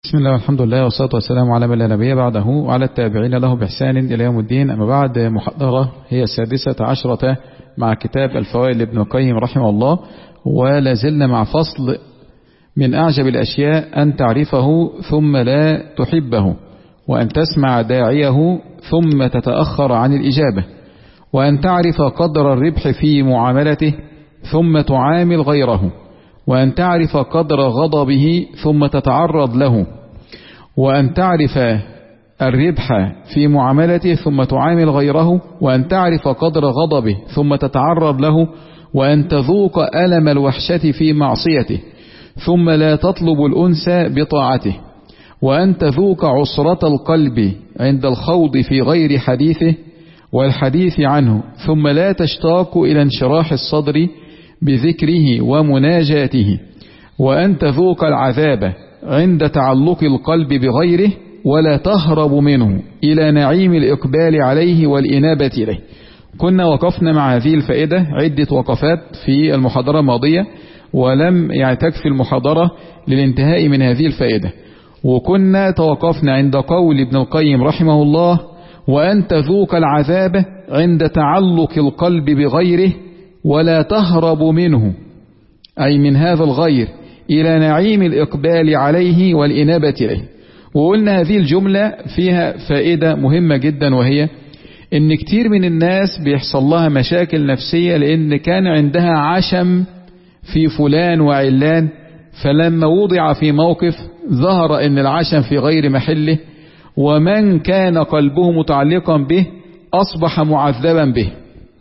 بسم الله والحمد لله والصلاة والسلام على من لا نبي بعده وعلى التابعين له بإحسان إلى يوم الدين أما بعد محاضرة هي السادسة عشرة مع كتاب الفوائد لابن القيم رحمه الله ولا زلنا مع فصل من أعجب الأشياء أن تعرفه ثم لا تحبه وأن تسمع داعيه ثم تتأخر عن الإجابة وأن تعرف قدر الربح في معاملته ثم تعامل غيره وأن تعرف قدر غضبه ثم تتعرض له وأن تعرف الربح في معاملته ثم تعامل غيره وأن تعرف قدر غضبه ثم تتعرض له وأن تذوق ألم الوحشة في معصيته ثم لا تطلب الأنس بطاعته وأن تذوق عسرة القلب عند الخوض في غير حديثه والحديث عنه ثم لا تشتاق إلى انشراح الصدر بذكره ومناجاته وأن تذوق العذاب عند تعلق القلب بغيره ولا تهرب منه إلى نعيم الإقبال عليه والإنابة إليه كنا وقفنا مع هذه الفائدة عدة وقفات في المحاضرة الماضية ولم يعني تكفي المحاضرة للانتهاء من هذه الفائدة وكنا توقفنا عند قول ابن القيم رحمه الله وأن تذوق العذاب عند تعلق القلب بغيره ولا تهرب منه أي من هذا الغير إلى نعيم الإقبال عليه والإنابة إليه وقلنا هذه الجملة فيها فائدة مهمة جدا وهي إن كتير من الناس بيحصل لها مشاكل نفسية لأن كان عندها عشم في فلان وعلان فلما وضع في موقف ظهر أن العشم في غير محله ومن كان قلبه متعلقا به أصبح معذبا به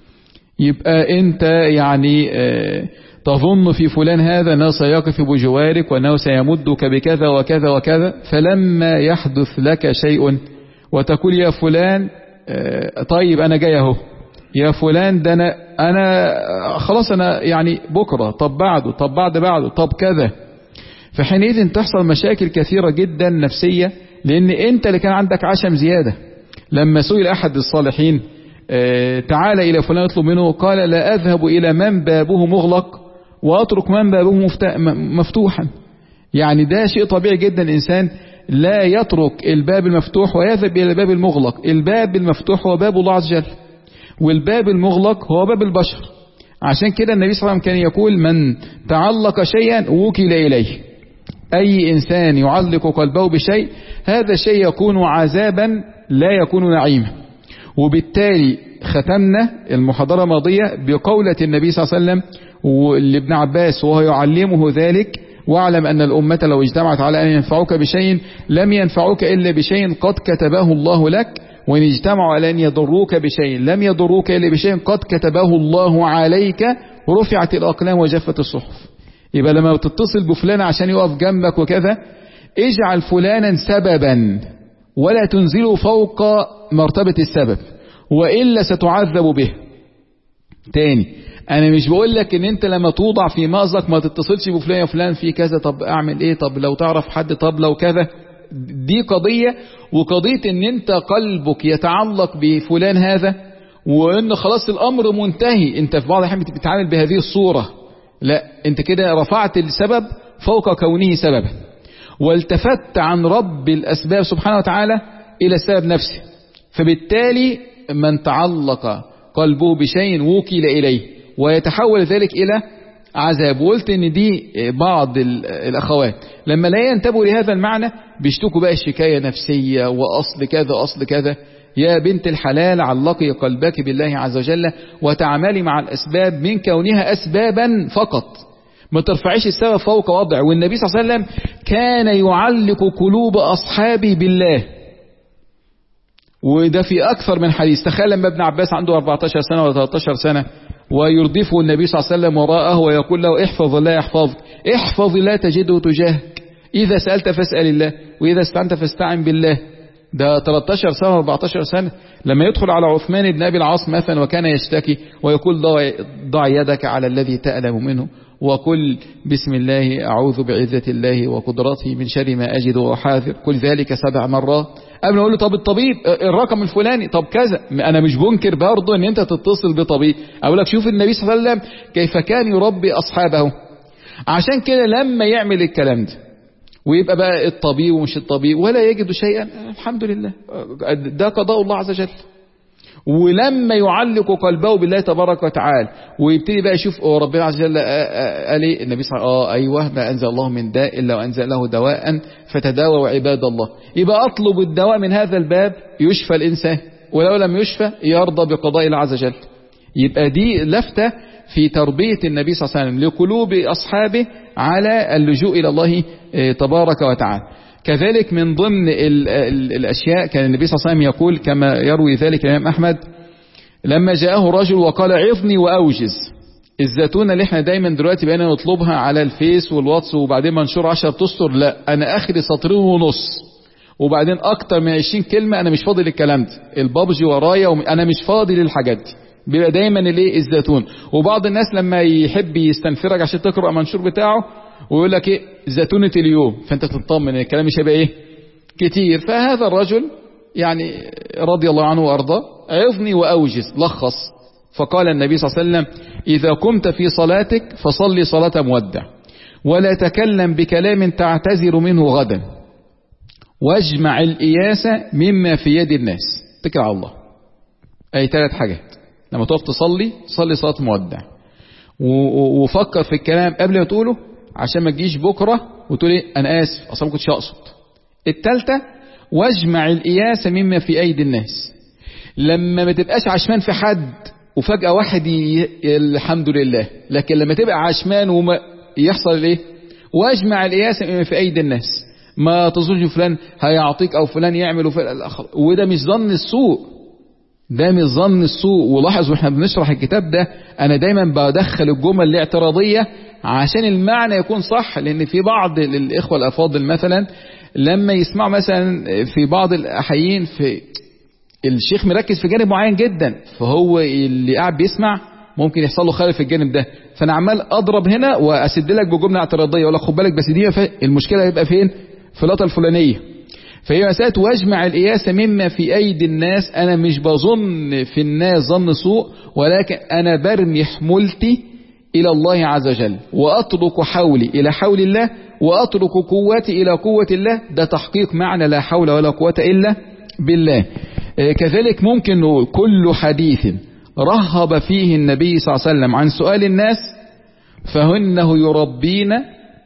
يبقى أنت يعني تظن في فلان هذا أنه سيقف بجوارك وأنه سيمدك بكذا وكذا وكذا فلما يحدث لك شيء وتقول يا فلان طيب أنا جاي اهو يا فلان ده أنا, أنا خلاص أنا يعني بكرة طب بعده طب بعد بعده طب كذا فحينئذ تحصل مشاكل كثيرة جدا نفسية لأن أنت اللي كان عندك عشم زيادة لما سئل أحد الصالحين تعال إلى فلان يطلب منه قال لا أذهب إلى من بابه مغلق وأترك من بابه مفتوحا يعني ده شيء طبيعي جدا الإنسان لا يترك الباب المفتوح ويذهب إلى الباب المغلق الباب المفتوح هو باب الله عز وجل والباب المغلق هو باب البشر عشان كده النبي صلى الله عليه وسلم كان يقول من تعلق شيئا وكل إليه أي إنسان يعلق قلبه بشيء هذا الشيء يكون عذابا لا يكون نعيما وبالتالي ختمنا المحاضرة الماضية بقولة النبي صلى الله عليه وسلم لابن عباس وهو يعلمه ذلك واعلم أن الأمة لو اجتمعت على أن ينفعوك بشيء لم ينفعوك إلا بشيء قد كتبه الله لك وإن اجتمعوا على أن يضروك بشيء لم يضروك إلا بشيء قد كتبه الله عليك ورفعت الأقلام وجفت الصحف يبقى لما تتصل بفلان عشان يقف جنبك وكذا اجعل فلانا سببا ولا تنزله فوق مرتبة السبب وإلا ستعذب به تاني أنا مش بقول لك إن أنت لما توضع في مأزق ما تتصلش بفلان يا فلان في كذا طب أعمل إيه طب لو تعرف حد طب لو كذا دي قضية وقضية إن أنت قلبك يتعلق بفلان هذا وإن خلاص الأمر منتهي أنت في بعض الأحيان بتتعامل بهذه الصورة لا أنت كده رفعت السبب فوق كونه سببا والتفت عن رب الأسباب سبحانه وتعالى إلى السبب نفسه فبالتالي من تعلق قلبه بشيء وكل إليه ويتحول ذلك إلى عذاب وقلت ان دي بعض الأخوات لما لا ينتبهوا لهذا المعنى بيشتكوا بقى شكاية نفسية وأصل كذا أصل كذا يا بنت الحلال علقي قلبك بالله عز وجل وتعملي مع الأسباب من كونها أسبابا فقط ما ترفعيش السبب فوق وضع والنبي صلى الله عليه وسلم كان يعلق قلوب أصحابه بالله وده في أكثر من حديث تخيل لما ابن عباس عنده 14 سنة ولا 13 سنة ويردفه النبي صلى الله عليه وسلم وراءه ويقول له احفظ الله يحفظك احفظ الله تجده تجاهك إذا سألت فاسأل الله وإذا استعنت فاستعن بالله ده 13 سنة 14 سنة لما يدخل على عثمان بن أبي العاص مثلا وكان يشتكي ويقول ضع يدك على الذي تألم منه وقل بسم الله أعوذ بعزة الله وقدرته من شر ما أجد وأحاذر كل ذلك سبع مرات قبل ما اقول له طب الطبيب الرقم الفلاني طب كذا انا مش بنكر برضه ان انت تتصل بطبيب اقول لك شوف النبي صلى الله عليه وسلم كيف كان يربي اصحابه عشان كده لما يعمل الكلام ده ويبقى بقى الطبيب ومش الطبيب ولا يجد شيئا الحمد لله ده قضاء الله عز وجل ولما يعلق قلبه بالله تبارك وتعالى ويبتدي بقى يشوف اه ربنا عز وجل قال ايه النبي صلى الله عليه وسلم اه ايوه ما انزل الله من داء الا وانزل له دواء فتداووا عباد الله يبقى اطلب الدواء من هذا الباب يشفى الانسان ولو لم يشفى يرضى بقضاء الله عز وجل يبقى دي لفتة في تربية النبي صلى الله عليه وسلم لقلوب أصحابه على اللجوء إلى الله تبارك وتعالى كذلك من ضمن ال ال الأشياء كان النبي صلى الله عليه وسلم يقول كما يروي ذلك الإمام أحمد لما جاءه رجل وقال عظني وأوجز الزيتونة اللي احنا دايما دلوقتي بقينا نطلبها على الفيس والواتس وبعدين منشور 10 تستر لا أنا آخري سطرين ونص وبعدين أكتر من 20 كلمة أنا مش فاضي للكلام ده البابجي ورايا وأنا مش فاضي للحاجات دي بيبقى دايما الايه الزيتون وبعض الناس لما يحب يستنفرك عشان تقرا المنشور بتاعه ويقول لك ايه زيتونه اليوم فانت تطمن الكلام مش هيبقى ايه كتير فهذا الرجل يعني رضي الله عنه وارضاه عظني واوجز لخص فقال النبي صلى الله عليه وسلم اذا قمت في صلاتك فصلي صلاه مودع ولا تكلم بكلام تعتذر منه غدا واجمع الإياس مما في يد الناس اتكل على الله أي ثلاث حاجات لما تقف تصلي صلي صلاة مودع وفكر في الكلام قبل ما تقوله عشان ما تجيش بكرة وتقول ايه انا اسف اصلا ما كنتش اقصد التالتة واجمع الإياس مما في أيدي الناس لما ما تبقاش عشمان في حد وفجأة واحد ي... الحمد لله لكن لما تبقى عشمان وما يحصل ايه واجمع الإياس مما في أيدي الناس ما تظنش فلان هيعطيك او فلان يعمل وفلان وده مش ظن السوء ده مش ظن السوء ولاحظ واحنا بنشرح الكتاب ده انا دايما بدخل الجمل الاعتراضيه عشان المعنى يكون صح لان في بعض الاخوه الافاضل مثلا لما يسمعوا مثلا في بعض الاحيين في الشيخ مركز في جانب معين جدا فهو اللي قاعد بيسمع ممكن يحصل له خلل في الجانب ده فانا عمال اضرب هنا واسد لك بجمله اعتراضيه ولا خد بالك بس دي المشكله هيبقى فين في اللقطه الفلانيه فهي مسألة واجمع الإياس مما في أيدي الناس أنا مش بظن في الناس ظن سوء ولكن أنا برمي حمولتي إلى الله عز وجل وأترك حولي إلى حول الله وأترك قوتي إلى قوة الله ده تحقيق معنى لا حول ولا قوة إلا بالله كذلك ممكن نقول كل حديث رهب فيه النبي صلى الله عليه وسلم عن سؤال الناس فهنه يربينا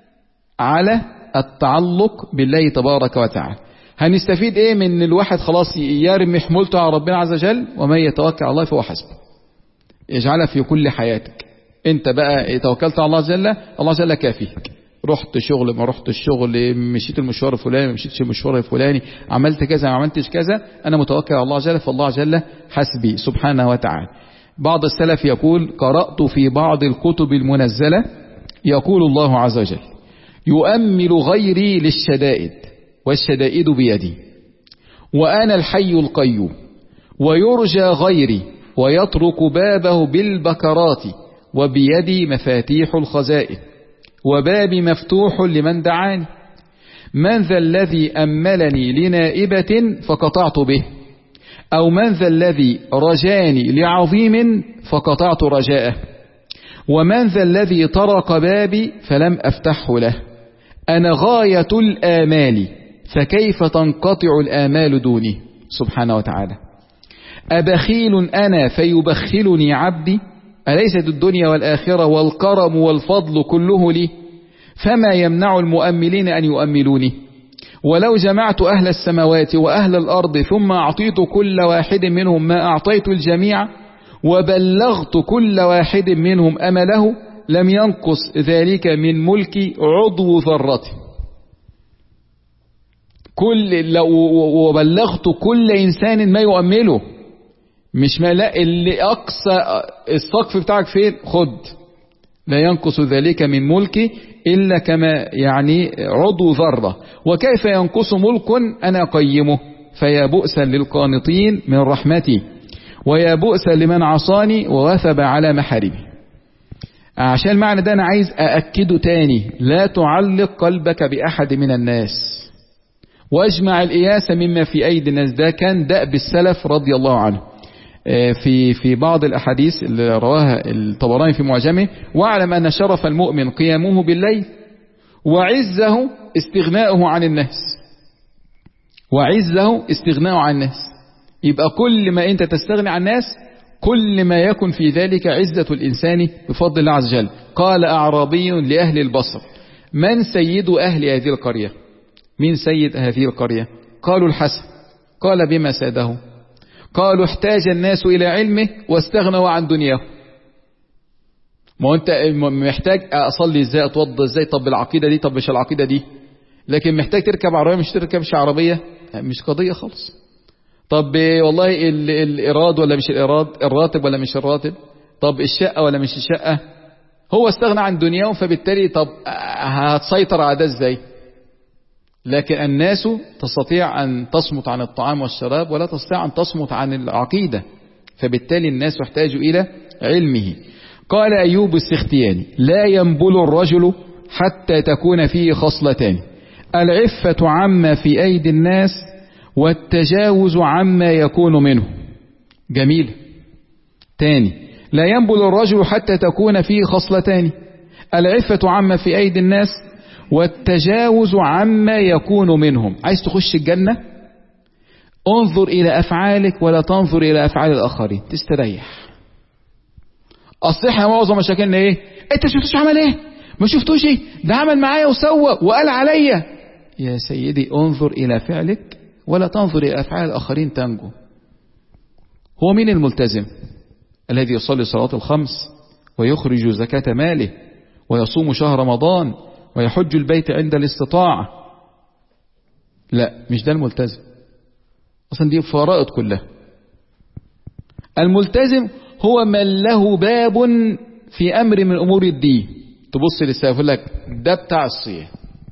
على التعلق بالله تبارك وتعالى هنستفيد ايه من الواحد خلاص يرمي حمولته على ربنا عز وجل ومن يتوكل على الله فهو حسبه يجعلها في كل حياتك انت بقى توكلت على الله عز وجل الله عز وجل كافيك رحت شغل ما رحت الشغل مشيت المشوار الفلاني ما مشيتش المشوار الفلاني عملت كذا ما عملتش كذا انا متوكل على الله عز وجل فالله عز وجل حسبي سبحانه وتعالى بعض السلف يقول قرأت في بعض الكتب المنزلة يقول الله عز وجل يؤمل غيري للشدائد والشدائد بيدي وأنا الحي القيوم ويرجى غيري ويطرق بابه بالبكرات وبيدي مفاتيح الخزائن وبابي مفتوح لمن دعاني من ذا الذي أملني لنائبة فقطعت به أو من ذا الذي رجاني لعظيم فقطعت رجاءه ومن ذا الذي طرق بابي فلم أفتحه له أنا غاية الآمال فكيف تنقطع الآمال دوني سبحانه وتعالى أبخيل أنا فيبخلني عبدي أليست الدنيا والآخرة والكرم والفضل كله لي فما يمنع المؤملين أن يؤملوني ولو جمعت أهل السماوات وأهل الأرض ثم أعطيت كل واحد منهم ما أعطيت الجميع وبلغت كل واحد منهم أمله لم ينقص ذلك من ملكي عضو ذرته كل لو وبلغت كل إنسان ما يؤمله مش ما لا اللي أقصى السقف بتاعك فين خد لا ينقص ذلك من ملكي إلا كما يعني عضو ذرة وكيف ينقص ملك أنا قيمه فيا بؤسا للقانطين من رحمتي ويا بؤسا لمن عصاني ووثب على محارمي عشان المعنى ده أنا عايز أأكده تاني لا تعلق قلبك بأحد من الناس واجمع الإياس مما في أيدي الناس ده كان دأب السلف رضي الله عنه في في بعض الأحاديث اللي رواها الطبراني في معجمه واعلم أن شرف المؤمن قيامه بالليل وعزه استغناؤه عن الناس وعزه استغناؤه عن الناس يبقى كل ما انت تستغني عن الناس كل ما يكن في ذلك عزة الإنسان بفضل الله عز وجل قال أعرابي لأهل البصر من سيد أهل هذه القرية من سيد هذه القرية قالوا الحسن قال بما ساده قالوا احتاج الناس إلى علمه واستغنوا عن دنياه ما هو انت محتاج اصلي ازاي اتوضى ازاي طب العقيده دي طب مش العقيده دي لكن محتاج تركب عربيه مش تركبش عربيه مش قضيه خالص طب والله ال- الايراد ولا مش الايراد الراتب ولا مش الراتب طب الشقه ولا مش الشقه هو استغنى عن دنياه فبالتالي طب هتسيطر على ده ازاي لكن الناس تستطيع أن تصمت عن الطعام والشراب ولا تستطيع أن تصمت عن العقيدة فبالتالي الناس يحتاج إلى علمه قال أيوب السختياني لا ينبل الرجل حتى تكون فيه خصلتان العفة عما في أيدي الناس والتجاوز عما يكون منه جميل تاني لا ينبل الرجل حتى تكون فيه خصلتان العفة عما في أيدي الناس والتجاوز عما يكون منهم عايز تخش الجنة انظر إلى أفعالك ولا تنظر إلى أفعال الآخرين تستريح أصل احنا معظم مشاكلنا إيه أنت شفتوش عمل إيه ما شفتوش إيه ده عمل معايا وسوى وقال عليا يا سيدي انظر إلى فعلك ولا تنظر إلى أفعال الآخرين تنجو هو مين الملتزم الذي يصلي صلاة الخمس ويخرج زكاة ماله ويصوم شهر رمضان ويحج البيت عند الاستطاعة لا مش ده الملتزم أصلا دي فرائض كلها الملتزم هو من له باب في أمر من أمور الدين تبص للسلف يقول لك ده بتاع الصيام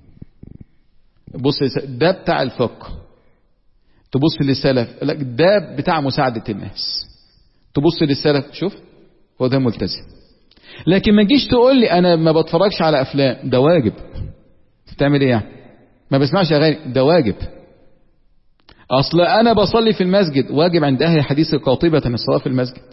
بص للسلف ده بتاع الفقه تبص للسلف يقول لك ده بتاع مساعدة الناس تبص للسلف شوف هو ده ملتزم لكن ما تجيش تقول لي انا ما بتفرجش على افلام ده واجب تعمل ايه يعني ما بسمعش اغاني ده واجب اصل انا بصلي في المسجد واجب عند اهل الحديث قاطبة الصلاة في المسجد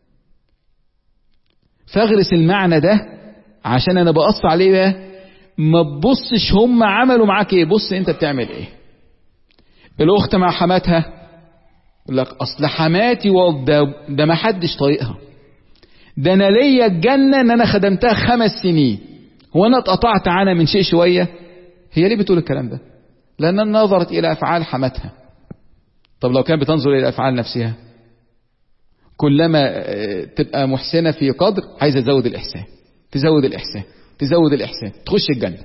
فاغرس المعنى ده عشان انا بقص عليه بقى ما تبصش هم عملوا معاك ايه بص انت بتعمل ايه الاخت مع حماتها يقول لك اصل حماتي ده, ده ما حدش طايقها ده انا ليا الجنة ان انا خدمتها خمس سنين وانا اتقطعت عنها من شيء شوية هي ليه بتقول الكلام ده لانها نظرت الى افعال حماتها طب لو كانت بتنظر الى افعال نفسها كلما تبقى محسنة في قدر عايزة تزود الاحسان تزود الاحسان تزود الاحسان تخش الجنة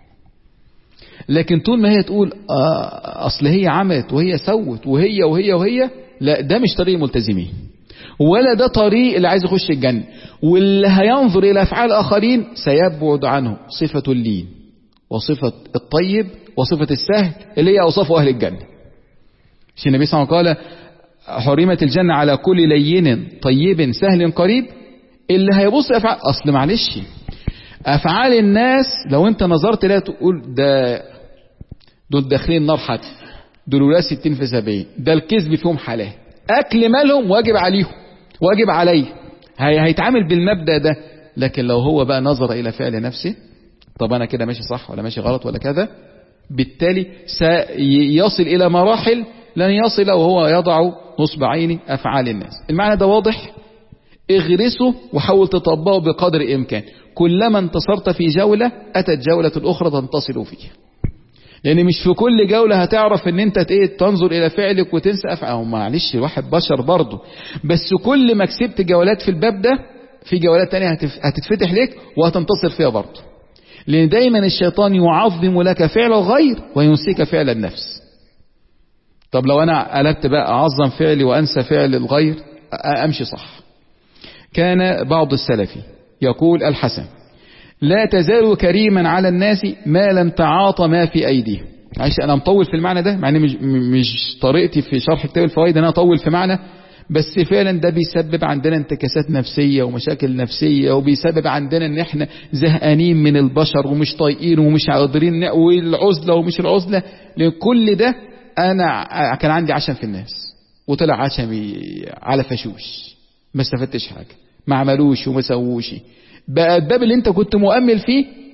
لكن طول ما هي تقول آه اصل هي عملت وهي سوت وهي وهي وهي لا ده مش طريق الملتزمين ولا ده طريق اللي عايز يخش الجنة واللي هينظر إلى أفعال الآخرين سيبعد عنه صفة اللين وصفة الطيب وصفة السهل اللي هي أوصاف أهل الجنة عشان النبي صلى الله عليه وسلم قال حرمت الجنة على كل لين طيب سهل قريب اللي هيبص أفعال أصل معلش أفعال الناس لو أنت نظرت لها تقول ده دول داخلين نار حتف دول ولا 60 في 70 ده الكذب فيهم حلال أكل مالهم واجب عليهم واجب عليه هي هيتعامل بالمبدأ ده لكن لو هو بقى نظر إلى فعل نفسه طب أنا كده ماشي صح ولا ماشي غلط ولا كذا بالتالي سيصل إلى مراحل لن يصل وهو يضع نصب عين أفعال الناس المعنى ده واضح اغرسه وحاول تطبقه بقدر الإمكان كلما انتصرت في جولة أتت جولة الأخرى تنتصر فيها لان مش في كل جولة هتعرف ان انت ايه تنظر الى فعلك وتنسى افعال معلش الواحد بشر برضه بس كل ما كسبت جولات في الباب ده في جولات تانية هتتفتح لك وهتنتصر فيها برضه لان دايما الشيطان يعظم لك فعل الغير وينسيك فعل النفس طب لو انا قلبت بقى اعظم فعلي وانسى فعل الغير امشي صح كان بعض السلف يقول الحسن لا تزال كريما على الناس ما لم تعاطى ما في أيديه عايش أنا مطول في المعنى ده مع ان مش, مش طريقتي في شرح كتاب الفوائد أنا أطول في معنى بس فعلا ده بيسبب عندنا انتكاسات نفسية ومشاكل نفسية وبيسبب عندنا ان احنا زهقانين من البشر ومش طايقين ومش قادرين والعزلة ومش العزلة لان كل ده انا كان عندي عشم في الناس وطلع عشمي على فشوش ما استفدتش حاجة ما عملوش وما سووش بقى الباب اللي انت كنت مؤمل فيه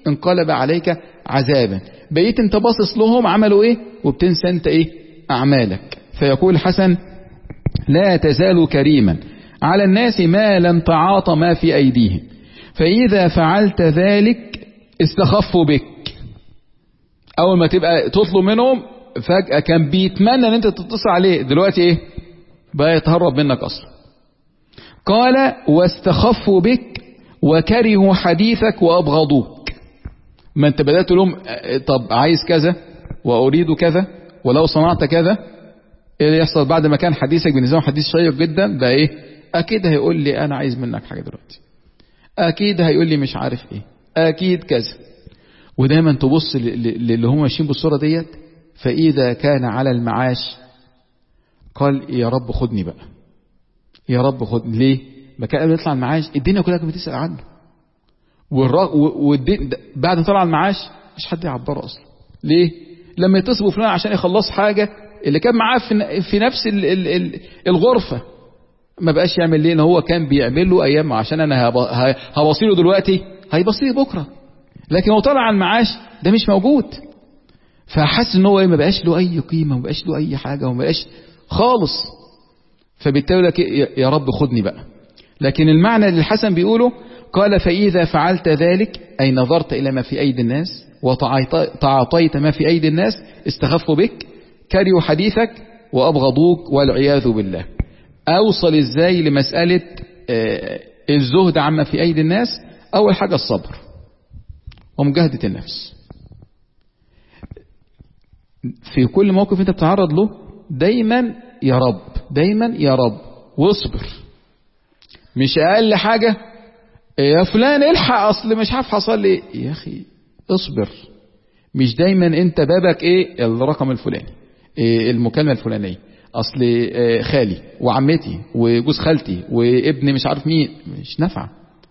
انقلب عليك عذابا بقيت انت باصص لهم عملوا ايه وبتنسى انت ايه اعمالك فيقول الحسن لا تزال كريما على الناس ما لم تعاط ما في ايديهم فاذا فعلت ذلك استخفوا بك اول ما تبقى تطلب منهم فجأة كان بيتمنى ان انت تتصل عليه دلوقتي ايه بقى يتهرب منك اصلا قال واستخفوا بك وكرهوا حديثك وابغضوك ما انت بدأت لهم طب عايز كذا واريد كذا ولو صنعت كذا ايه اللي يحصل بعد ما كان حديثك بالنسبه لهم حديث شيق جدا بقى ايه اكيد هيقول لي انا عايز منك حاجه دلوقتي اكيد هيقول لي مش عارف ايه اكيد كذا ودايما تبص للي هم ماشيين بالصوره ديت فاذا كان على المعاش قال يا رب خدني بقى يا رب خدني ليه ما كان قبل يطلع المعاش الدنيا كلها كانت بتسال عنه والرغ... والدين بعد ما طلع المعاش مش حد يعبره اصلا ليه لما يتصلوا فلان عشان يخلص حاجه اللي كان معاه في, في نفس ال... ال... ال... الغرفه ما بقاش يعمل ليه ان هو كان بيعمل له ايام عشان انا هب... هبصيله دلوقتي هيبصيلي بكره لكن هو طلع على المعاش ده مش موجود فحس ان هو ايه ما بقاش له اي قيمه وما بقاش له اي حاجه وما بقاش خالص فبالتالي لك يا رب خدني بقى لكن المعنى اللي الحسن بيقوله قال فإذا فعلت ذلك أي نظرت إلى ما في أيدي الناس وتعاطيت ما في أيدي الناس استخفوا بك كرهوا حديثك وأبغضوك والعياذ بالله أوصل إزاي لمسألة الزهد عما في أيدي الناس أول حاجة الصبر ومجاهدة النفس في كل موقف انت بتتعرض له دايما يا رب دايما يا رب واصبر مش اقل حاجة يا فلان الحق اصل مش عارف حصل لي يا اخي اصبر مش دايما انت بابك ايه الرقم الفلاني إيه المكالمة الفلانية اصل إيه خالي وعمتي وجوز خالتي وابني مش عارف مين مش نافعه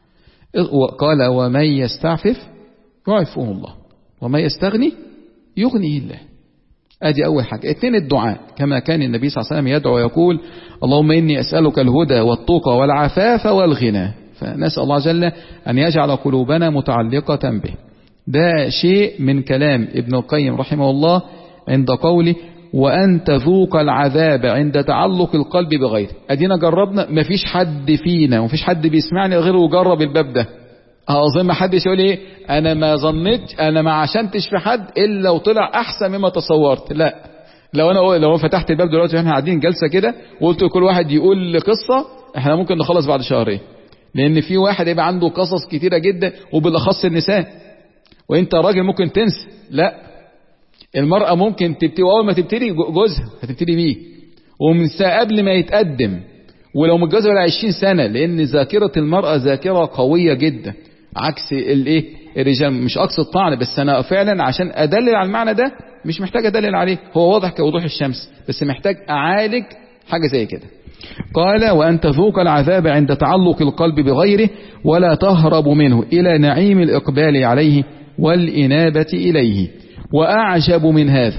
قال ومن يستعفف يعفه الله ومن يستغني يغنيه الله ادي اول حاجه اثنين الدعاء كما كان النبي صلى الله عليه وسلم يدعو ويقول اللهم اني اسالك الهدى والتقى والعفاف والغنى فنسال الله جل ان يجعل قلوبنا متعلقه به ده شيء من كلام ابن القيم رحمه الله عند قوله وأن تذوق العذاب عند تعلق القلب بغيره أدينا جربنا مفيش حد فينا ومفيش حد بيسمعني غيره وجرب الباب ده أظن ما حدش يقول إيه أنا ما ظنيتش أنا ما عشنتش في حد إلا وطلع أحسن مما تصورت لا لو أنا لو فتحت الباب دلوقتي احنا قاعدين جلسة كده وقلت كل واحد يقول قصة احنا ممكن نخلص بعد شهرين لأن في واحد يبقى عنده قصص كتيرة جدا وبالأخص النساء وأنت راجل ممكن تنسى لا المرأة ممكن تبتدي أول ما تبتدي جوزها هتبتدي بيه ومن ساعة قبل ما يتقدم ولو متجوزة بقى 20 سنة لأن ذاكرة المرأة ذاكرة قوية جدا عكس الايه الرجال مش أقصد طعن بس أنا فعلا عشان أدلل على المعنى ده مش محتاج أدلل عليه هو واضح كوضوح الشمس بس محتاج أعالج حاجة زي كده قال وأن تذوق العذاب عند تعلق القلب بغيره ولا تهرب منه إلى نعيم الإقبال عليه والإنابة إليه وأعجب من هذا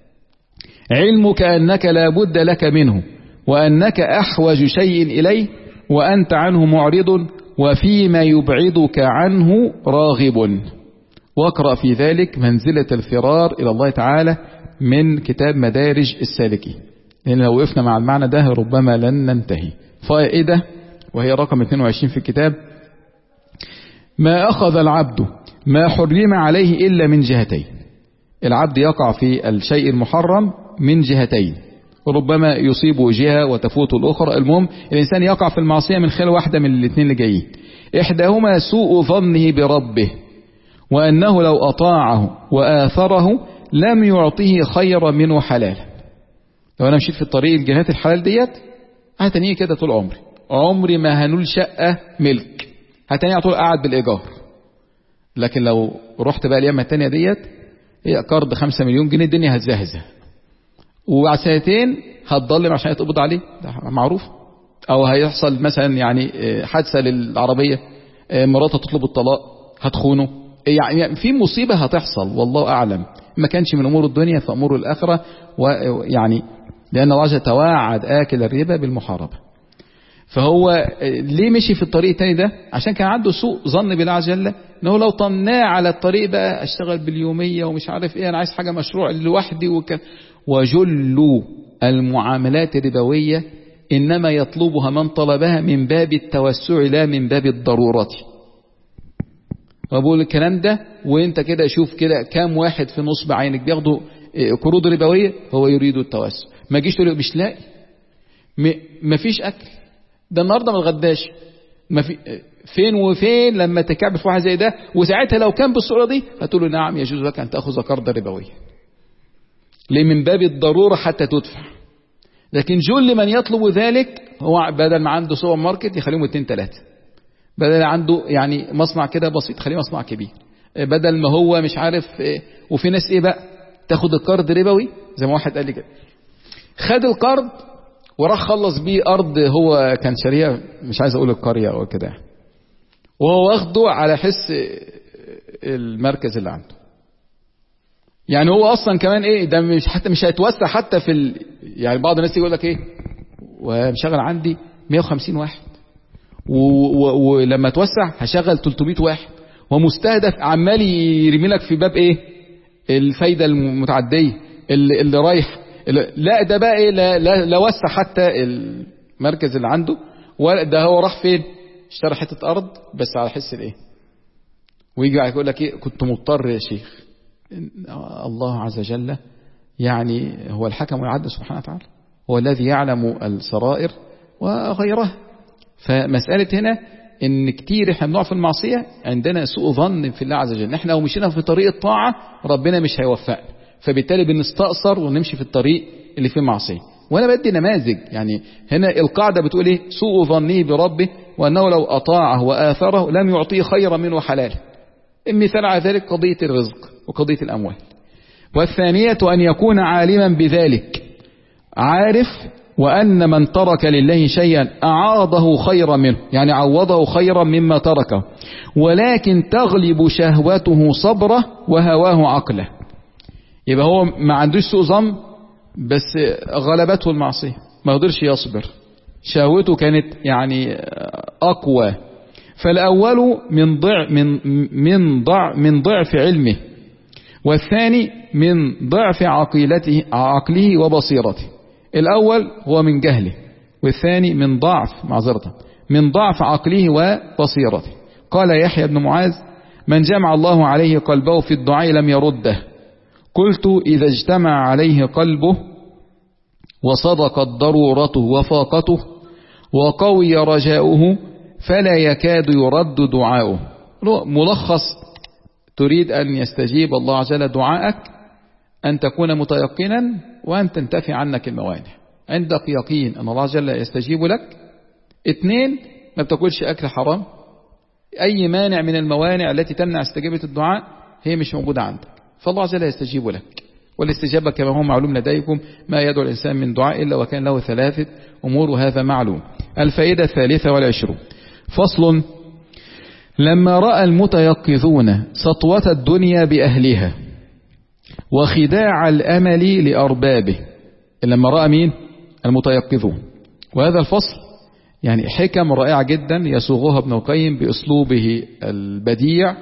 علمك أنك لا بد لك منه وأنك أحوج شيء إليه وأنت عنه معرض وفيما يبعدك عنه راغب واقرأ في ذلك منزلة الفرار إلى الله تعالى من كتاب مدارج السالكين لأن لو وقفنا مع المعنى ده ربما لن ننتهي فائدة وهي رقم 22 في الكتاب ما أخذ العبد ما حرم عليه إلا من جهتين العبد يقع في الشيء المحرم من جهتين ربما يصيب جهة وتفوت الأخرى المهم الإنسان يقع في المعصية من خلال واحدة من الاثنين اللي جايين إحداهما سوء ظنه بربه وأنه لو أطاعه وآثره لم يعطيه خيرا منه حلالا لو أنا مشيت في الطريق الجهات الحلال ديت هتنيه كده طول عمري عمري ما هنول شقة ملك هتنيه على طول قاعد بالإيجار لكن لو رحت بقى اليمة التانية ديت هي قرض خمسة مليون جنيه الدنيا هتزهزه وبعد سنتين هتضلم عشان يتقبض عليه ده معروف او هيحصل مثلا يعني حادثة للعربية مراته تطلب الطلاق هتخونه يعني في مصيبة هتحصل والله أعلم ما كانش من أمور الدنيا فأمور الآخرة ويعني لأن الله توعد آكل الربا بالمحاربة فهو ليه مشي في الطريق التاني ده عشان كان عنده سوء ظن بالله عز وجل انه لو طناه على الطريق بقى اشتغل باليومية ومش عارف ايه انا عايز حاجة مشروع لوحدي وك... وجل المعاملات الربوية انما يطلبها من طلبها من باب التوسع لا من باب الضرورة وبقول الكلام ده وانت كده شوف كده كام واحد في نصب عينك بياخدوا قروض ربوية هو يريد التوسع ما جيش تقول مش لاقي ما فيش اكل ده النهارده ما اتغداش ما في فين وفين لما تكعب في واحد زي ده وساعتها لو كان بالصوره دي هتقول له نعم يجوز لك ان تاخذ قرض ربوي ليه من باب الضروره حتى تدفع لكن جل من يطلب ذلك هو بدل ما عنده سوبر ماركت يخليهم اتنين تلاته بدل عنده يعني مصنع كده بسيط خليه مصنع كبير بدل ما هو مش عارف إيه وفي ناس ايه بقى تاخد القرض ربوي زي ما واحد قال لي كده خد القرض وراح خلص بيه أرض هو كان شاريها مش عايز أقول القرية أو كده وهو واخده على حس المركز اللي عنده يعني هو أصلا كمان إيه ده مش حتى مش هيتوسع حتى في ال... يعني بعض الناس يقول لك إيه ومشغل عندي 150 واحد و... و... ولما توسع هشغل 300 واحد ومستهدف عمال يرمي لك في باب إيه الفايدة المتعدية اللي, اللي رايح لا ده بقى ايه لا, لا, لا وسع حتى المركز اللي عنده ولا ده هو راح فين اشترى حته ارض بس على حس الايه ويجي يقول لك ايه كنت مضطر يا شيخ الله عز وجل يعني هو الحكم والعدل سبحانه وتعالى هو الذي يعلم السرائر وغيرها فمسألة هنا ان كتير احنا بنقع في المعصية عندنا سوء ظن في الله عز وجل احنا لو مشينا في طريق الطاعة ربنا مش هيوفقنا فبالتالي بنستأثر ونمشي في الطريق اللي فيه معصية وانا بدي نماذج يعني هنا القاعدة بتقول ايه سوء ظنه بربه وانه لو اطاعه واثره لم يعطيه خيرا منه حلاله المثال على ذلك قضية الرزق وقضية الاموال والثانية ان يكون عالما بذلك عارف وأن من ترك لله شيئا أعاضه خيرا منه يعني عوضه خيرا مما تركه ولكن تغلب شهوته صبره وهواه عقله يبقى هو ما عندوش سوء ظن بس غلبته المعصية ما قدرش يصبر شهوته كانت يعني أقوى فالأول من ضع من من ضع من ضعف علمه والثاني من ضعف عقيلته عقله وبصيرته الأول هو من جهله والثاني من ضعف معذرة من ضعف عقله وبصيرته قال يحيى بن معاذ من جمع الله عليه قلبه في الدعاء لم يرده قلت إذا اجتمع عليه قلبه وصدقت ضرورته وفاقته وقوي رجاؤه فلا يكاد يرد دعاؤه ملخص تريد أن يستجيب الله عز وجل دعائك أن تكون متيقنا وأن تنتفي عنك الموانع عندك يقين أن الله عز وجل يستجيب لك اثنين ما بتاكلش أكل حرام أي مانع من الموانع التي تمنع استجابة الدعاء هي مش موجودة عندك فالله عز وجل يستجيب لك والاستجابة كما هو معلوم لديكم ما يدعو الإنسان من دعاء إلا وكان له ثلاثة أمور وهذا معلوم الفائدة الثالثة والعشرون فصل لما رأى المتيقظون سطوة الدنيا بأهلها وخداع الأمل لأربابه لما رأى مين المتيقظون وهذا الفصل يعني حكم رائعة جدا يصوغها ابن القيم بأسلوبه البديع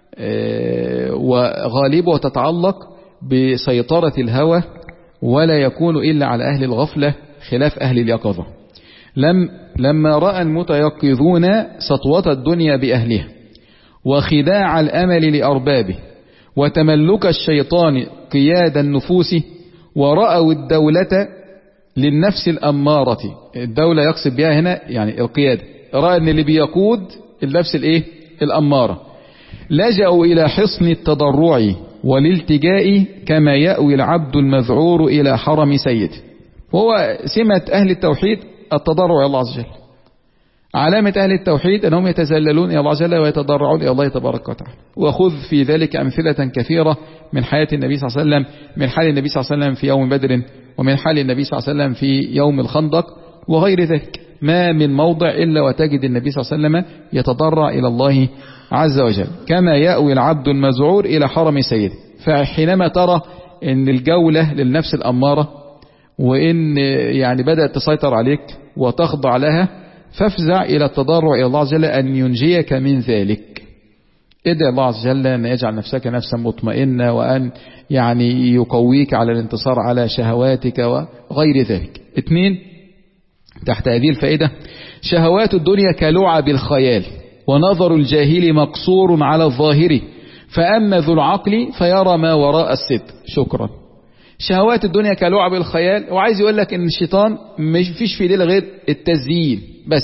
وغالبه تتعلق بسيطرة الهوى ولا يكون إلا على أهل الغفلة خلاف أهل اليقظة لم لما رأى المتيقظون سطوة الدنيا بأهلها وخداع الأمل لأربابه وتملك الشيطان قياد النفوس ورأوا الدولة للنفس الأمارة الدولة يقصد بها هنا يعني القيادة رأى أن اللي بيقود النفس الإيه الأمارة لجأوا إلى حصن التضرع والالتجاء كما يأوي العبد المذعور إلى حرم سيده وهو سمة أهل التوحيد التضرع إلى الله عز وجل علامة أهل التوحيد أنهم يتزللون إلى الله عز وجل ويتضرعون إلى الله تبارك وتعالى وخذ في ذلك أمثلة كثيرة من حياة النبي صلى الله عليه وسلم من حال النبي صلى الله عليه وسلم في يوم بدر ومن حال النبي صلى الله عليه وسلم في يوم الخندق وغير ذلك ما من موضع إلا وتجد النبي صلى الله عليه وسلم يتضرع إلى الله عز وجل كما يأوي العبد المزعور إلى حرم سيده فحينما ترى أن الجولة للنفس الأمارة وإن يعني بدأت تسيطر عليك وتخضع لها فافزع إلى التضرع إلى الله عز وجل أن ينجيك من ذلك ادعي الله عز وجل أن يجعل نفسك نفسا مطمئنة وأن يعني يقويك على الانتصار على شهواتك وغير ذلك اثنين تحت هذه الفائدة شهوات الدنيا كلعب الخيال ونظر الجاهل مقصور على الظاهر فأما ذو العقل فيرى ما وراء الستر شكرا شهوات الدنيا كلعب الخيال وعايز يقول لك ان الشيطان مش فيش في ليلة غير التزيين بس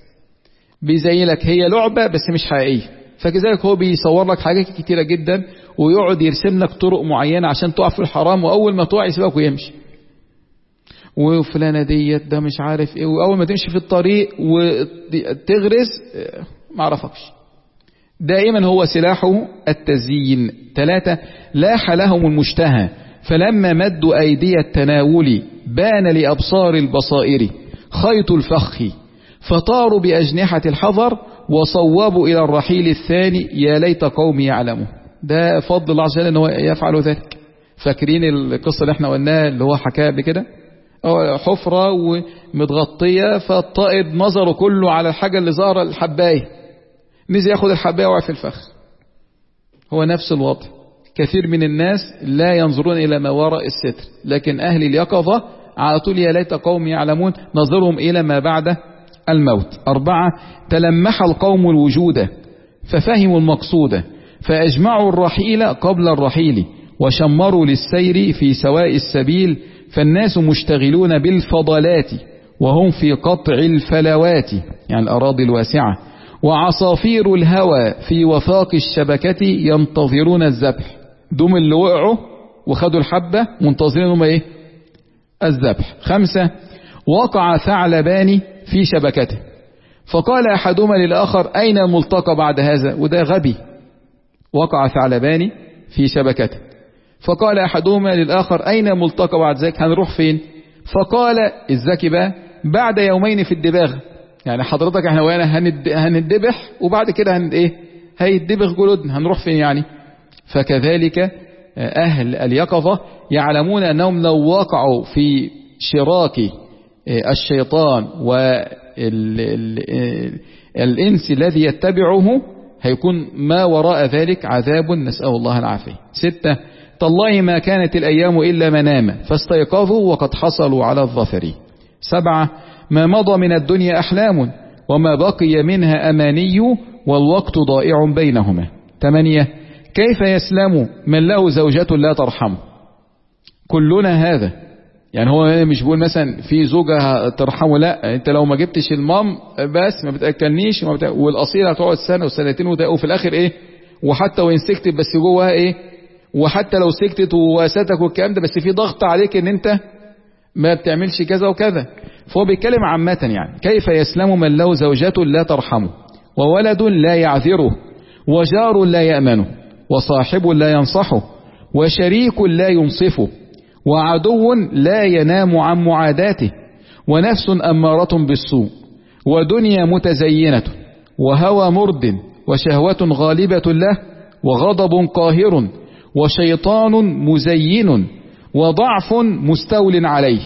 بيزين لك هي لعبة بس مش حقيقية فكذلك هو بيصور لك حاجات كتيرة جدا ويقعد يرسم لك طرق معينة عشان تقع في الحرام وأول ما تقع يسيبك ويمشي وفلانة ديت ده مش عارف ايه وأول ما تمشي في الطريق وتغرز ما عرفكش دائما هو سلاحه التزيين ثلاثة لاح لهم المشتهى فلما مدوا أيدي التناول بان لأبصار البصائر خيط الفخ فطاروا بأجنحة الحذر وصوبوا إلى الرحيل الثاني يا ليت قومي يعلموا ده فضل الله عز وجل أنه يفعل ذلك فاكرين القصة اللي احنا قلناها اللي هو حكاها قبل كده حفرة ومتغطية فالطائب نظره كله على الحاجة اللي ظهر الحباية نزل ياخد الحباية وقع في الفخ هو نفس الوضع كثير من الناس لا ينظرون إلى ما وراء الستر لكن أهل اليقظة على طول يا ليت قوم يعلمون نظرهم إلى ما بعد الموت أربعة تلمح القوم الوجود ففهموا المقصود فأجمعوا الرحيل قبل الرحيل وشمروا للسير في سواء السبيل فالناس مشتغلون بالفضلات وهم في قطع الفلوات يعني الأراضي الواسعة وعصافير الهوى في وفاق الشبكة ينتظرون الذبح دول اللي وقعوا وخدوا الحبة منتظرين هم ايه الذبح خمسة وقع ثعلبان في شبكته فقال أحدهما للآخر أين الملتقى بعد هذا وده غبي وقع ثعلبان في شبكته فقال أحدهما للآخر أين الملتقى بعد ذلك هنروح فين فقال الذكي بقى بعد يومين في الدباغ يعني حضرتك احنا ويانا هند هندبح وبعد كده هند ايه هيدبغ جلودنا هنروح فين يعني فكذلك أهل اليقظة يعلمون أنهم لو وقعوا في شراك الشيطان والإنس الذي يتبعه هيكون ما وراء ذلك عذاب نسأل الله العافية ستة تالله ما كانت الأيام إلا مناما فاستيقظوا وقد حصلوا على الظفر سبعة ما مضى من الدنيا أحلام وما بقي منها أماني والوقت ضائع بينهما ثمانية كيف يسلم من له زوجة لا ترحمه كلنا هذا يعني هو مش بيقول مثلا في زوجة ترحمه لا انت لو ما جبتش المام بس ما بتأكلنيش وما بتأكل والأصيلة هتقعد سنة وسنتين وفي الآخر ايه وحتى وإن سكتت بس جواها ايه وحتى لو سكتت وواساتك والكلام ده بس في ضغط عليك ان انت ما بتعملش كذا وكذا فهو بيتكلم عامة يعني كيف يسلم من له زوجة لا ترحمه وولد لا يعذره وجار لا يأمنه وصاحب لا ينصحه وشريك لا ينصفه وعدو لا ينام عن معاداته ونفس أمارة بالسوء ودنيا متزينة وهوى مرد وشهوة غالبة له وغضب قاهر وشيطان مزين وضعف مستول عليه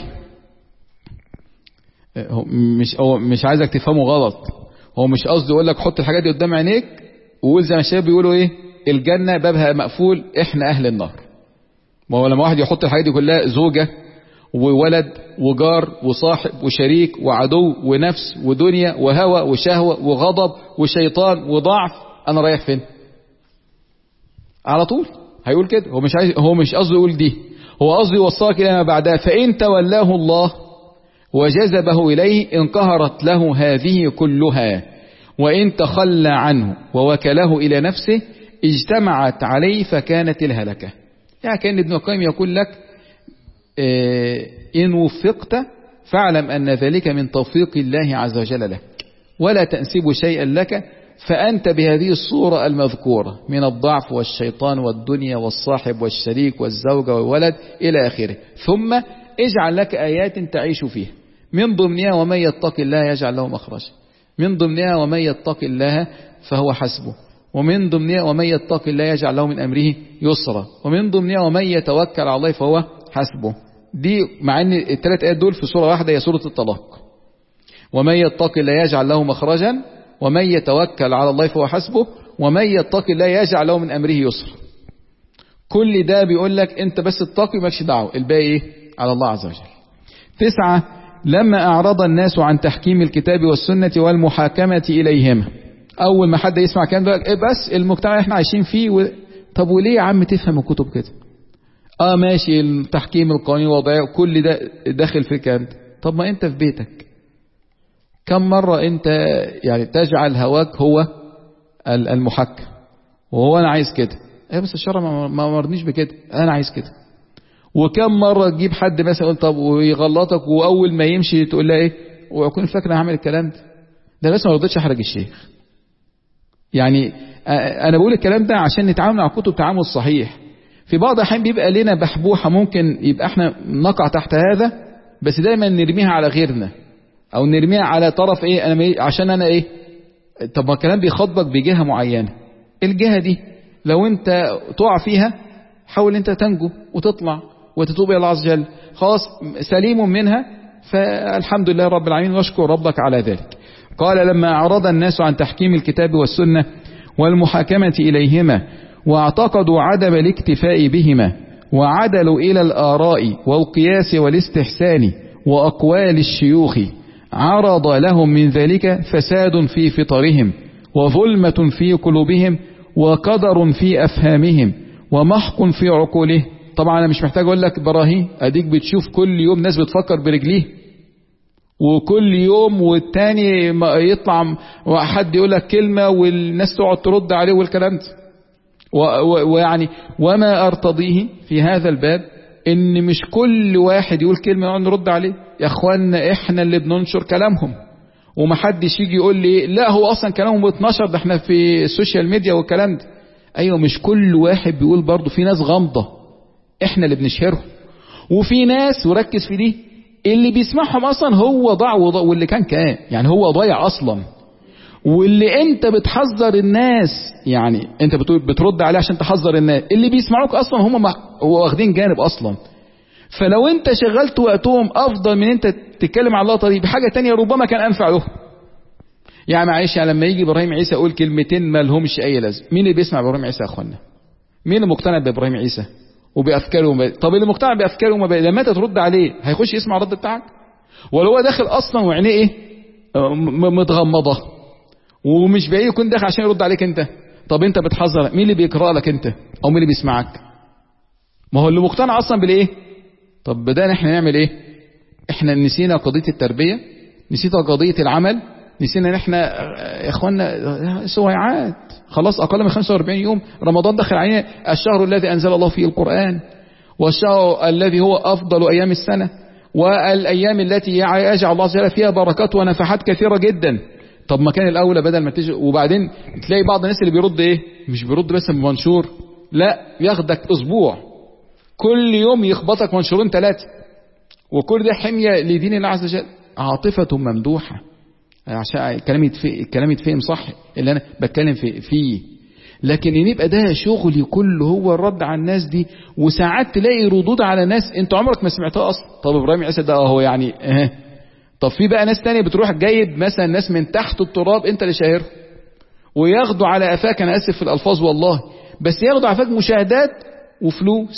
مش هو مش عايزك تفهمه غلط هو مش قصده يقول لك حط الحاجات دي قدام عينيك وقول زي ما الشباب بيقولوا ايه الجنة بابها مقفول احنا اهل النار ما هو لما واحد يحط الحاجات دي كلها زوجة وولد وجار وصاحب وشريك وعدو ونفس ودنيا وهوى وشهوة وغضب وشيطان وضعف انا رايح فين على طول هيقول كده هو مش عايز هو مش قصده يقول دي هو قصده يوصلك الى ما بعدها فان تولاه الله وجذبه اليه انقهرت له هذه كلها وان تخلى عنه ووكله الى نفسه اجتمعت عليه فكانت الهلكه يعني كان ابن القيم يقول لك إن وفقت فاعلم أن ذلك من توفيق الله عز وجل لك ولا تنسب شيئا لك فأنت بهذه الصورة المذكورة من الضعف والشيطان والدنيا والصاحب والشريك والزوجة والولد إلى آخره ثم اجعل لك آيات تعيش فيها من ضمنها ومن يتق الله يجعل له مخرجا من ضمنها ومن يتق الله فهو حسبه ومن ضمنها ومن يتق الله يجعل له من أمره يسرا ومن ضمنها ومن يتوكل على الله فهو حسبه دي مع ان الثلاث آيات دول في سورة واحدة هي سورة الطلاق ومن يتق الله يجعل له مخرجا ومن يتوكل على الله فهو حسبه ومن يتق الله يجعل له من أمره يسرا كل ده بيقول لك انت بس اتقي مالكش دعوه الباقي ايه على الله عز وجل تسعة لما أعرض الناس عن تحكيم الكتاب والسنة والمحاكمة إليهما أول ما حد يسمع كلام ده إيه بس المجتمع احنا عايشين فيه و... طب وليه يا عم تفهم الكتب كده اه ماشي التحكيم القانوني وضعي كل ده داخل في الكلام ده طب ما انت في بيتك كم مرة انت يعني تجعل هواك هو المحكم وهو انا عايز كده ايه بس الشرع ما مرنيش بكده انا عايز كده وكم مرة تجيب حد مثلا يقول طب ويغلطك واول ما يمشي تقول لها ايه ويكون فاكر انا هعمل الكلام ده ده بس ما رضيتش احرج الشيخ يعني انا بقول الكلام ده عشان نتعامل مع الكتب تعامل صحيح في بعض الاحيان بيبقى لنا بحبوحه ممكن يبقى احنا نقع تحت هذا بس دايما نرميها على غيرنا او نرميها على طرف ايه انا عشان انا ايه طب ما الكلام بيخاطبك بجهه معينه الجهه دي لو انت تقع فيها حاول انت تنجو وتطلع وتتوب الى الله عز وجل خلاص سليم منها فالحمد لله رب العالمين واشكر ربك على ذلك قال لما أعرض الناس عن تحكيم الكتاب والسنة والمحاكمة إليهما واعتقدوا عدم الاكتفاء بهما وعدلوا إلى الآراء والقياس والاستحسان وأقوال الشيوخ عرض لهم من ذلك فساد في فطرهم وظلمة في قلوبهم وقدر في أفهامهم ومحق في عقولهم طبعا أنا مش محتاج أقول لك براهين أديك بتشوف كل يوم ناس بتفكر برجليه وكل يوم والتاني يطلع حد يقول لك كلمة والناس تقعد ترد عليه والكلام ده ويعني وما أرتضيه في هذا الباب إن مش كل واحد يقول كلمة نقعد نرد عليه يا أخوانا إحنا اللي بننشر كلامهم ومحدش يجي يقول لي لا هو أصلا كلامهم اتنشر ده إحنا في السوشيال ميديا والكلام ده أيوة مش كل واحد بيقول برضه في ناس غامضة إحنا اللي بنشهرهم وفي ناس وركز في دي اللي بيسمعهم اصلا هو ضاع واللي كان كان يعني هو ضايع اصلا واللي انت بتحذر الناس يعني انت بترد عليه عشان تحذر الناس اللي بيسمعوك اصلا هم واخدين جانب اصلا فلو انت شغلت وقتهم افضل من انت تتكلم على الله طريق بحاجه تانية ربما كان انفع له يعني معلش يعني لما يجي ابراهيم عيسى يقول كلمتين ما لهمش اي لازمه مين اللي بيسمع ابراهيم عيسى يا اخوانا مين اللي مقتنع بابراهيم عيسى وبافكاره ومبادئ طب اللي مقتنع بافكاره ومبادئ لما انت ترد عليه هيخش يسمع الرد بتاعك ولا هو داخل اصلا وعينيه ايه متغمضه ومش بعيد يكون داخل عشان يرد عليك انت طب انت بتحذر مين اللي بيقرا لك انت او مين اللي بيسمعك ما هو اللي مقتنع اصلا بالايه طب بدأنا احنا نعمل ايه احنا نسينا قضيه التربيه نسينا قضيه العمل نسينا ان احنا يا اخوانا سويعات خلاص اقل من 45 يوم رمضان دخل علينا الشهر الذي انزل الله فيه القران والشهر الذي هو افضل ايام السنه والايام التي يجعل الله عز وجل فيها بركات ونفحات كثيره جدا طب ما كان الاولى بدل ما تيجي وبعدين تلاقي بعض الناس اللي بيرد ايه مش بيرد بس بمنشور لا ياخدك اسبوع كل يوم يخبطك منشورين ثلاثه وكل ده حميه لدين الله عز وجل عاطفه ممدوحه عشان الكلام يتفهم الكلام يتفهم صح اللي انا بتكلم في فيه لكن ان يبقى ده شغلي كله هو الرد على الناس دي وساعات تلاقي ردود على ناس انت عمرك ما سمعتها اصلا طب ابراهيم عيسى ده اهو يعني اه طب في بقى ناس تانية بتروح جايب مثلا ناس من تحت التراب انت اللي شاهرهم وياخدوا على قفاك انا اسف في الالفاظ والله بس ياخدوا على قفاك مشاهدات وفلوس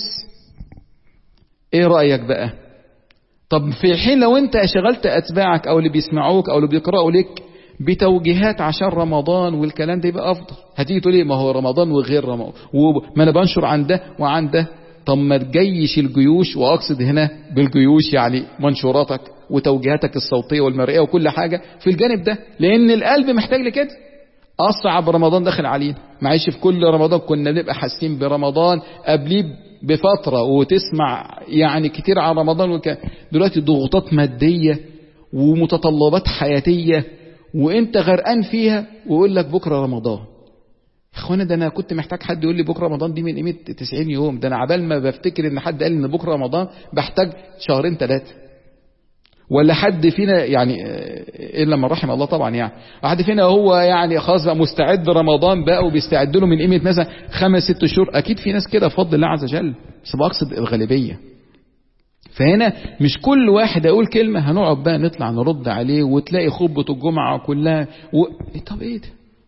ايه رايك بقى طب في حين لو انت شغلت اتباعك او اللي بيسمعوك او اللي بيقرأوا لك بتوجيهات عشان رمضان والكلام ده يبقى افضل هتيجي تقول ايه ما هو رمضان وغير رمضان وما انا بنشر عن ده وعن ده طب ما تجيش الجيوش واقصد هنا بالجيوش يعني منشوراتك وتوجيهاتك الصوتيه والمرئيه وكل حاجه في الجانب ده لان القلب محتاج لكده اصعب رمضان داخل علينا معلش في كل رمضان كنا بنبقى حاسين برمضان قبليه بفترة وتسمع يعني كتير عن رمضان وك... دلوقتي ضغوطات مادية ومتطلبات حياتية وانت غرقان فيها ويقول لك بكرة رمضان يا اخوانا ده انا كنت محتاج حد يقول لي بكره رمضان دي من قيمه 90 يوم ده انا عبال ما بفتكر ان حد قال ان بكره رمضان بحتاج شهرين ثلاثه ولا حد فينا يعني الا من رحم الله طبعا يعني حد فينا هو يعني خلاص بقى مستعد رمضان بقى وبيستعد له من قيمه مثلا خمس ست شهور اكيد في ناس كده بفضل الله عز وجل بس بقصد الغالبيه فهنا مش كل واحد يقول كلمة هنقعد بقى نطلع نرد عليه وتلاقي خطبة الجمعة كلها و... طب ايه ده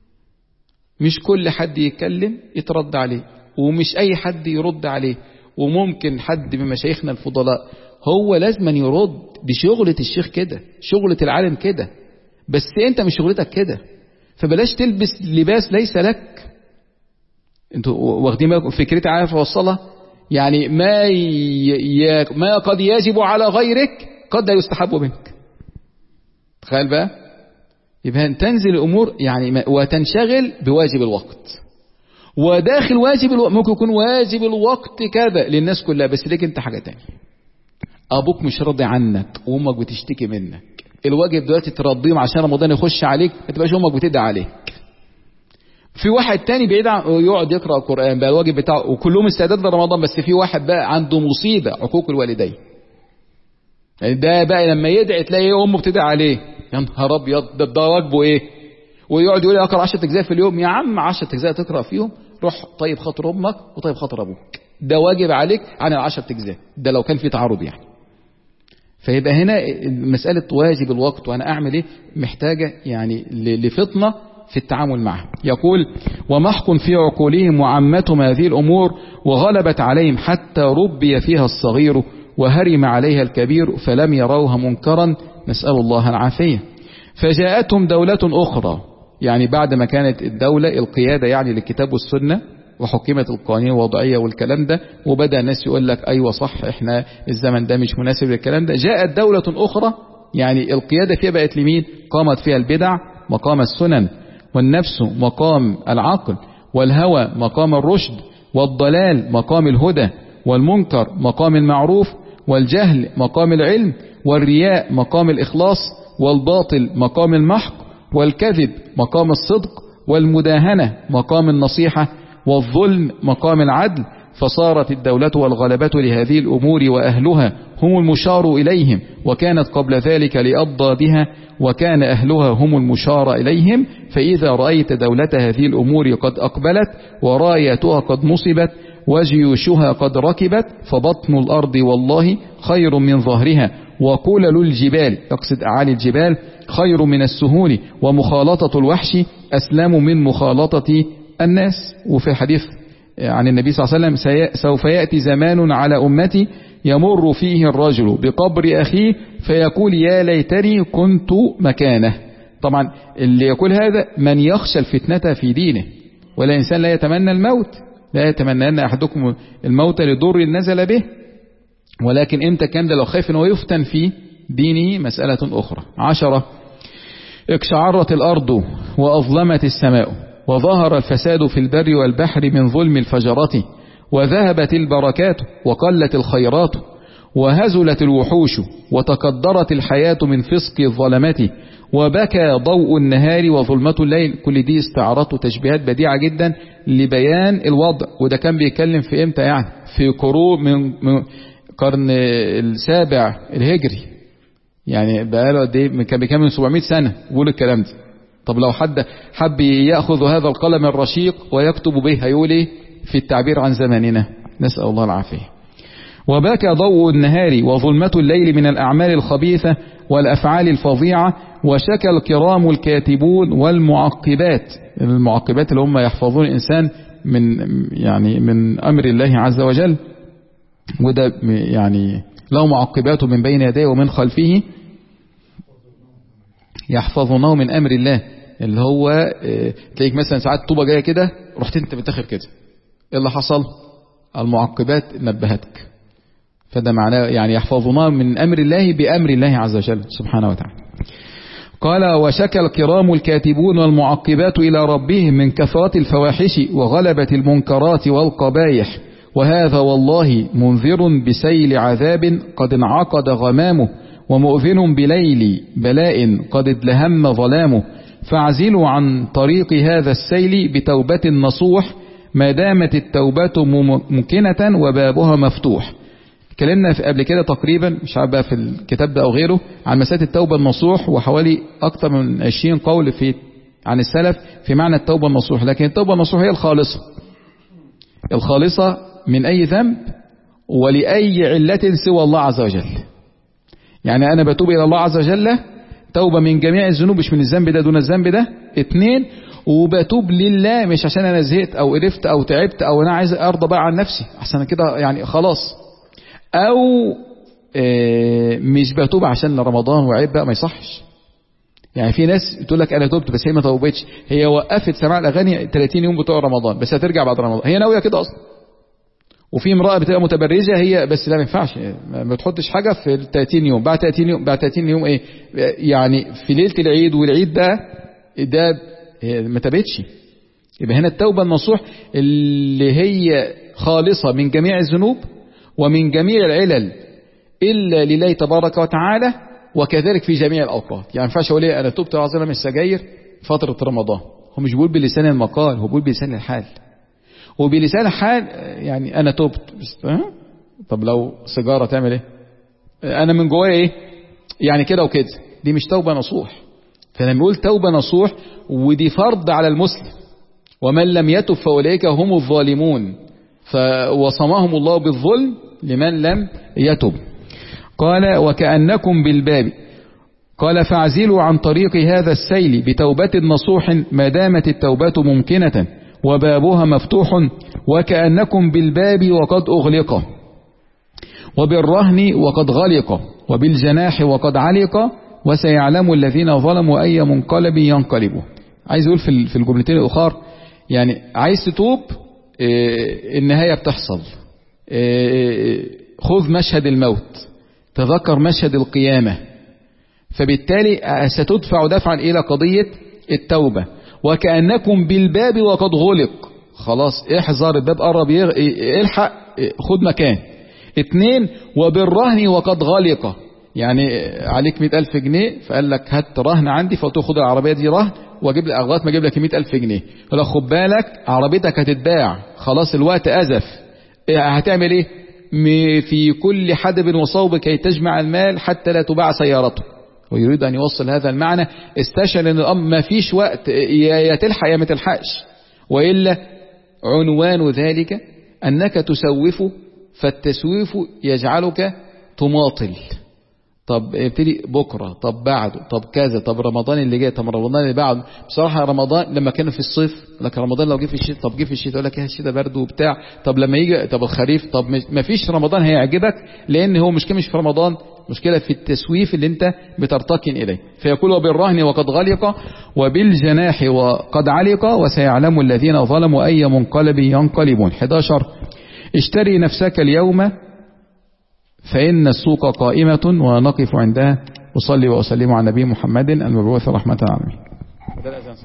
مش كل حد يتكلم يترد عليه ومش اي حد يرد عليه وممكن حد من مشايخنا الفضلاء هو لازما يرد دي شغلة الشيخ كده شغلة العالم كده بس انت مش شغلتك كده فبلاش تلبس لباس ليس لك انتوا واخدين بالكم فكرتي عارف اوصلها يعني ما ي... ما قد يجب على غيرك قد لا يستحب منك تخيل بقى يبقى تنزل الامور يعني ما... وتنشغل بواجب الوقت وداخل واجب الوقت ممكن يكون واجب الوقت كذا للناس كلها بس ليك انت حاجه تانية ابوك مش راضي عنك وامك بتشتكي منك الواجب دلوقتي ترضيهم عشان رمضان يخش عليك ما تبقاش امك بتدعي عليك في واحد تاني بعيد يقعد يقرا القران بقى الواجب بتاعه وكلهم استعداد لرمضان بس في واحد بقى عنده مصيبه عقوق الوالدين يعني ده بقى لما يدعي تلاقي امه بتدعي عليه يا نهار ابيض ده, ده واجبه ايه ويقعد يقول اقرا 10 اجزاء في اليوم يا عم 10 اجزاء تقرا فيهم روح طيب خاطر امك وطيب خاطر ابوك ده واجب عليك عن ال 10 اجزاء ده لو كان في تعارض يعني فيبقى هنا مسألة واجب الوقت وأنا أعمل إيه محتاجة يعني لفطنة في التعامل معها يقول ومحق في عقولهم وعمتهم هذه الأمور وغلبت عليهم حتى ربي فيها الصغير وهرم عليها الكبير فلم يروها منكرا نسأل الله العافية فجاءتهم دولة أخرى يعني بعد ما كانت الدولة القيادة يعني للكتاب والسنة وحكمت القوانين الوضعية والكلام ده وبدأ الناس يقول لك أيوة صح إحنا الزمن ده مش مناسب للكلام ده جاءت دولة أخرى يعني القيادة فيها بقت لمين قامت فيها البدع مقام السنن والنفس مقام العقل والهوى مقام الرشد والضلال مقام الهدى والمنكر مقام المعروف والجهل مقام العلم والرياء مقام الإخلاص والباطل مقام المحق والكذب مقام الصدق والمداهنة مقام النصيحة والظلم مقام العدل فصارت الدولة والغلبة لهذه الأمور وأهلها هم المشار إليهم وكانت قبل ذلك لأضى بها وكان أهلها هم المشار إليهم فإذا رأيت دولة هذه الأمور قد أقبلت ورايتها قد نصبت وجيوشها قد ركبت فبطن الأرض والله خير من ظهرها وقلل الجبال يقصد أعالي الجبال خير من السهول ومخالطة الوحش أسلم من مخالطة الناس وفي الحديث عن النبي صلى الله عليه وسلم سوف يأتي زمان على أمتي يمر فيه الرجل بقبر أخيه فيقول يا ليتني كنت مكانه طبعا اللي يقول هذا من يخشى الفتنة في دينه ولا إنسان لا يتمنى الموت لا يتمنى أن أحدكم الموت لضر نزل به ولكن امتى كان ده لو خايف أنه يفتن في دينه مسألة أخرى عشرة اقشعرت الأرض وأظلمت السماء وظهر الفساد في البر والبحر من ظلم الفجرات وذهبت البركات وقلت الخيرات وهزلت الوحوش وتقدرت الحياة من فسق الظلمات وبكى ضوء النهار وظلمة الليل كل دي استعارات وتشبيهات بديعة جدا لبيان الوضع وده كان بيتكلم في امتى يعني في قرون من, من قرن السابع الهجري يعني بقاله قد ايه كان بيكمل من 700 سنة بيقول الكلام ده طب لو حد حب ياخذ هذا القلم الرشيق ويكتب به هيقول ايه في التعبير عن زماننا نسأل الله العافية وباك ضوء النهار وظلمة الليل من الأعمال الخبيثة والأفعال الفظيعة وشكى الكرام الكاتبون والمعقبات المعقبات اللي هم يحفظون الإنسان من يعني من أمر الله عز وجل وده يعني له معقبات من بين يديه ومن خلفه يحفظونه من أمر الله اللي هو تلاقيك مثلا ساعات طوبة جاية كده رحت انت بتاخر كده ايه اللي حصل المعقبات نبهتك فده معناه يعني يحفظنا من أمر الله بأمر الله عز وجل سبحانه وتعالى قال وشكى الكرام الكاتبون والمعقبات إلى ربهم من كثرة الفواحش وغلبة المنكرات والقبايح وهذا والله منذر بسيل عذاب قد انعقد غمامه ومؤذن بليل بلاء قد ادلهم ظلامه فاعزلوا عن طريق هذا السيل بتوبة نصوح ما دامت التوبة ممكنة وبابها مفتوح اتكلمنا في قبل كده تقريبا مش عارف بقى في الكتاب ده او غيره عن مسألة التوبة النصوح وحوالي اكثر من 20 قول في عن السلف في معنى التوبة النصوح لكن التوبة النصوح هي الخالصة الخالصة من اي ذنب ولأي علة سوى الله عز وجل يعني أنا بتوب إلى الله عز وجل توبة من جميع الذنوب مش من الذنب ده دون الذنب ده اتنين وبتوب لله مش عشان أنا زهقت أو قرفت أو تعبت أو أنا عايز أرضى بقى عن نفسي أحسن كده يعني خلاص أو اه مش بتوب عشان رمضان وعيب بقى ما يصحش يعني في ناس تقول لك انا تبت بس هي ما توبتش هي وقفت سماع الاغاني 30 يوم بتوع رمضان بس هترجع بعد رمضان هي ناويه كده اصلا وفي امراه بتبقى متبرجه هي بس لا ما ينفعش ما تحطش حاجه في ال 30 يوم بعد 30 يوم بعد 30 يوم ايه يعني في ليله العيد والعيد ده ده ما تابتش يبقى هنا التوبه النصوح اللي هي خالصه من جميع الذنوب ومن جميع العلل الا لله تبارك وتعالى وكذلك في جميع الأوقات يعني ما ينفعش أقول إيه أنا تبت عظيمة من السجاير فترة رمضان هو مش بيقول بلسان المقال هو بيقول بلسان الحال وبلسان الحال يعني أنا تبت بس أه؟ طب لو سيجارة تعمل إيه أنا من جوايا إيه يعني كده وكده دي مش توبة نصوح فلما يقول توبة نصوح ودي فرض على المسلم ومن لم يتب فأولئك هم الظالمون فوصمهم الله بالظلم لمن لم يتب قال وكأنكم بالباب قال فاعزلوا عن طريق هذا السيل بتوبة نصوح ما دامت التوبة ممكنة وبابها مفتوح وكأنكم بالباب وقد أغلق وبالرهن وقد غلق وبالجناح وقد علق وسيعلم الذين ظلموا أي منقلب ينقلبوا عايز يقول في الجملتين الأخر يعني عايز تتوب النهاية بتحصل خذ مشهد الموت تذكر مشهد القيامة فبالتالي ستدفع دفعا إلى قضية التوبة وكأنكم بالباب وقد غلق خلاص احذر الباب قرب الحق خد مكان اتنين وبالرهن وقد غلق يعني عليك مئة ألف جنيه فقال لك هات رهن عندي فقلت خد العربية دي رهن واجيب لك لغايه ما اجيب لك 100000 جنيه فلو خد بالك عربيتك هتتباع خلاص الوقت ازف هتعمل ايه في كل حدب وصوب كي تجمع المال حتى لا تباع سيارته ويريد أن يوصل هذا المعنى استشعر أن الأمر ما فيش وقت يا تلحق يا ما تلحقش وإلا عنوان ذلك أنك تسوف فالتسويف يجعلك تماطل طب ابتدي بكرة طب بعده طب كذا طب رمضان اللي جاي طب رمضان اللي بعده بصراحة رمضان لما كان في الصيف لك رمضان لو جه في الشتاء طب جه في الشتاء يقول لك ايه الشتاء برد وبتاع طب لما يجي طب الخريف طب ما فيش رمضان هيعجبك لان هو مشكلة مش في رمضان مشكلة في التسويف اللي انت بترتكن اليه فيقول وبالرهن وقد غلق وبالجناح وقد علق وسيعلم الذين ظلموا اي منقلب ينقلبون 11 اشتري نفسك اليوم فإن السوق قائمة ونقف عندها أصلي وأسلم على نبي محمد المبعوث رحمة العالمين